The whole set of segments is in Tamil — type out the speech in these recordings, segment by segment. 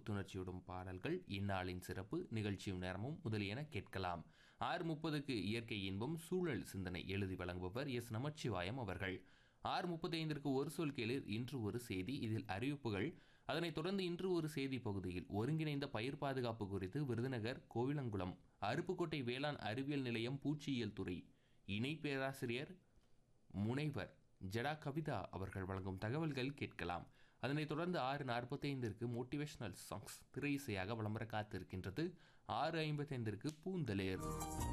புத்துணர்ச்சியுடன் பாடல்கள் இந்நாளின் சிறப்பு நிகழ்ச்சியும் நேரமும் முதலியன கேட்கலாம் ஆறு முப்பதுக்கு இயற்கை இன்பம் சூழல் சிந்தனை எழுதி வழங்குபவர் எஸ் நமச்சிவாயம் அவர்கள் ஆறு முப்பத்தைந்திற்கு ஒரு சொல் கேளிர் இன்று ஒரு செய்தி இதில் அறிவிப்புகள் அதனைத் தொடர்ந்து இன்று ஒரு செய்தி பகுதியில் ஒருங்கிணைந்த பயிர் பாதுகாப்பு குறித்து விருதுநகர் கோவிலங்குளம் அருப்புக்கோட்டை வேளாண் அறிவியல் நிலையம் பூச்சியியல் துறை இணை பேராசிரியர் முனைவர் ஜடா கவிதா அவர்கள் வழங்கும் தகவல்கள் கேட்கலாம் அதனைத் தொடர்ந்து ஆறு நாற்பத்தைந்திற்கு மோட்டிவேஷனல் சாங்ஸ் திரை இசையாக விளம்பர காத்திருக்கின்றது ஆறு ஐம்பத்தைந்திற்கு பூந்தலேர்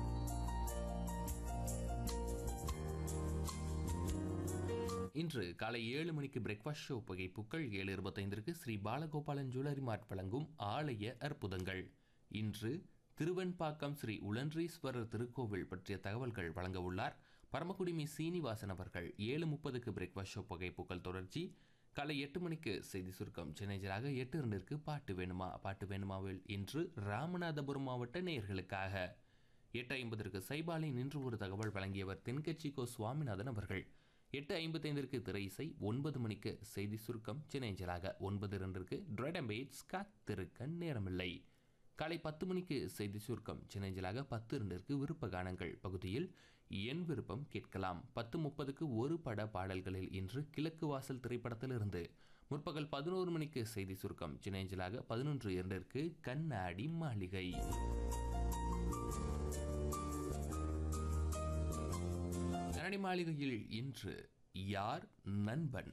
இன்று காலை ஏழு மணிக்கு பிரேக்ஃபாஸ்ட் ஷோ புகைப்புக்கள் ஏழு இருபத்தைந்திற்கு ஸ்ரீ பாலகோபாலன் ஜுவல்லரி மார்ட் வழங்கும் ஆலய அற்புதங்கள் இன்று திருவெண்பாக்கம் ஸ்ரீ உலன்றீஸ்வரர் திருக்கோவில் பற்றிய தகவல்கள் வழங்க உள்ளார் பரமக்குடிமி சீனிவாசன் அவர்கள் ஏழு முப்பதுக்கு பிரேக்ஃபாஸ்ட் ஷோ புகைப்புக்கள் தொடர்ச்சி காலை எட்டு மணிக்கு செய்தி சுருக்கம் சென்னைஜராக எட்டு இரண்டிற்கு பாட்டு வேணுமா பாட்டு வேணுமாவில் இன்று ராமநாதபுரம் மாவட்ட நேயர்களுக்காக எட்டு ஐம்பதற்கு சைபாலி நின்று ஒரு தகவல் வழங்கியவர் தென்கட்சி கோ சுவாமிநாதன் அவர்கள் எட்டு ஐம்பத்தைந்திற்கு திரை இசை ஒன்பது மணிக்கு செய்தி சுருக்கம் சென்னைஞ்சலாக ஒன்பது இரண்டிற்கு ட்ரெடம்பேட்ஸ் காத்திருக்க நேரமில்லை காலை பத்து மணிக்கு செய்தி சுருக்கம் சென்னைஞ்சலாக பத்து இரண்டிற்கு விருப்ப கானங்கள் பகுதியில் என் விருப்பம் கேட்கலாம் பத்து முப்பதுக்கு ஒரு பட பாடல்களில் இன்று கிழக்கு வாசல் திரைப்படத்திலிருந்து முற்பகல் பதினோரு மணிக்கு செய்தி சுருக்கம் சென்னைஞ்சலாக பதினொன்று இரண்டிற்கு கண்ணாடி மாளிகை கண்ணாடி மாளிகையில் இன்று யார் நண்பன்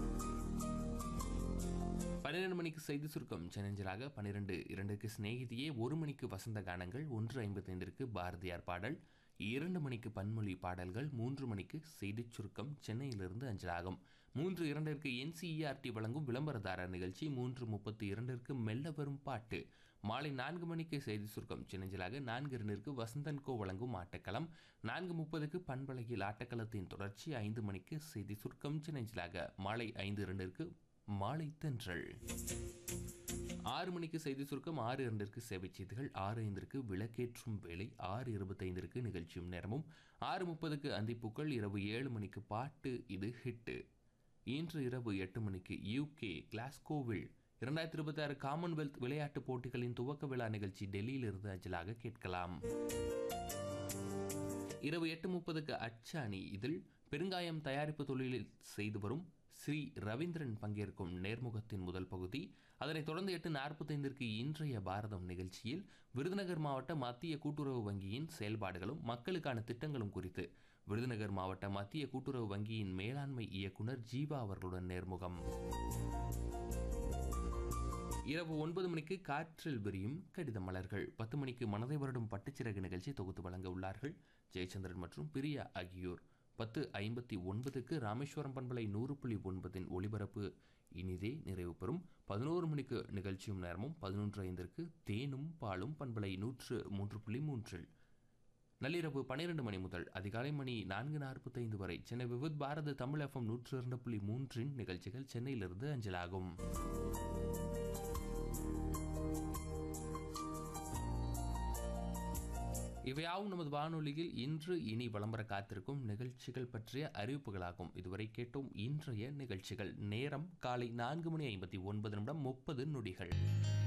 பன்னிரண்டு மணிக்கு செய்தி சுருக்கம் சென்னஞ்சலாக பன்னிரண்டு இரண்டுக்கு சிநேகிதியே ஒரு மணிக்கு வசந்த கானங்கள் ஒன்று ஐம்பத்தைந்திற்கு பாரதியார் பாடல் இரண்டு மணிக்கு பன்மொழி பாடல்கள் மூன்று மணிக்கு செய்திச் சுருக்கம் சென்னையிலிருந்து அஞ்சலாகும் மூன்று இரண்டிற்கு என்சிஇஆர்டி வழங்கும் விளம்பரதாரர் நிகழ்ச்சி மூன்று முப்பத்தி இரண்டிற்கு மெல்ல வரும் பாட்டு மாலை நான்கு மணிக்கு செய்தி சுருக்கம் சென்னஞ்சலாக நான்கு இரண்டிற்கு வசந்தன்கோ வழங்கும் ஆட்டக்களம் நான்கு முப்பதுக்கு பண்பலையில் ஆட்டக்களத்தின் தொடர்ச்சி ஐந்து மணிக்கு செய்தி சுருக்கம் சென்னஞ்சலாக மாலை ஐந்து இரண்டிற்கு மாலை தென்றல் ஆறு மணிக்கு செய்தி சுருக்கம் ஆறு இரண்டிற்கு சேவை செய்திகள் ஆறு ஐந்திற்கு விளக்கேற்றும் வேலை ஆறு இருபத்தைந்திற்கு நிகழ்ச்சியும் நேரமும் ஆறு முப்பதுக்கு அந்திப்பூக்கள் இரவு ஏழு மணிக்கு பாட்டு இது ஹிட்டு இன்று இரவு எட்டு மணிக்கு யூகே கிளாஸ்கோவில் இரண்டாயிரத்தி இருபத்தி ஆறு காமன்வெல்த் விளையாட்டுப் போட்டிகளின் துவக்க விழா நிகழ்ச்சி டெல்லியிலிருந்து அஞ்சலாக கேட்கலாம் இரவு எட்டு முப்பதுக்கு அச்சாணி இதில் பெருங்காயம் தயாரிப்பு தொழிலில் செய்து வரும் ஸ்ரீ ரவீந்திரன் பங்கேற்கும் நேர்முகத்தின் முதல் பகுதி அதனைத் தொடர்ந்து எட்டு நாற்பத்தைந்திற்கு இன்றைய பாரதம் நிகழ்ச்சியில் விருதுநகர் மாவட்ட மத்திய கூட்டுறவு வங்கியின் செயல்பாடுகளும் மக்களுக்கான திட்டங்களும் குறித்து விருதுநகர் மாவட்ட மத்திய கூட்டுறவு வங்கியின் மேலாண்மை இயக்குனர் ஜீவா அவர்களுடன் நேர்முகம் இரவு ஒன்பது மணிக்கு காற்றில் விரியும் கடித மலர்கள் பத்து மணிக்கு மனதை வருடும் பட்டுச்சிறகு நிகழ்ச்சி தொகுத்து வழங்க உள்ளார்கள் ஜெயச்சந்திரன் மற்றும் பிரியா ஆகியோர் பத்து ஐம்பத்தி ஒன்பதுக்கு ராமேஸ்வரம் பண்பலை நூறு புள்ளி ஒன்பதின் ஒளிபரப்பு இனிதே நிறைவு பெறும் பதினோரு மணிக்கு நிகழ்ச்சியும் நேரமும் பதினொன்று ஐந்திற்கு தேனும் பாலும் பண்பலை நூற்று மூன்று புள்ளி மூன்றில் நள்ளிரவு பன்னிரண்டு மணி முதல் அதிகாலை மணி நான்கு நாற்பத்தைந்து வரை சென்னை விவித் பாரத தமிழ் எஃப்எம் நூற்று இரண்டு புள்ளி மூன்றின் நிகழ்ச்சிகள் சென்னையிலிருந்து அஞ்சலாகும் இவையாவும் நமது வானொலியில் இன்று இனி விளம்பர காத்திருக்கும் நிகழ்ச்சிகள் பற்றிய அறிவிப்புகளாகும் இதுவரை கேட்டோம் இன்றைய நிகழ்ச்சிகள் நேரம் காலை நான்கு மணி ஐம்பத்தி ஒன்பது நிமிடம் முப்பது நொடிகள்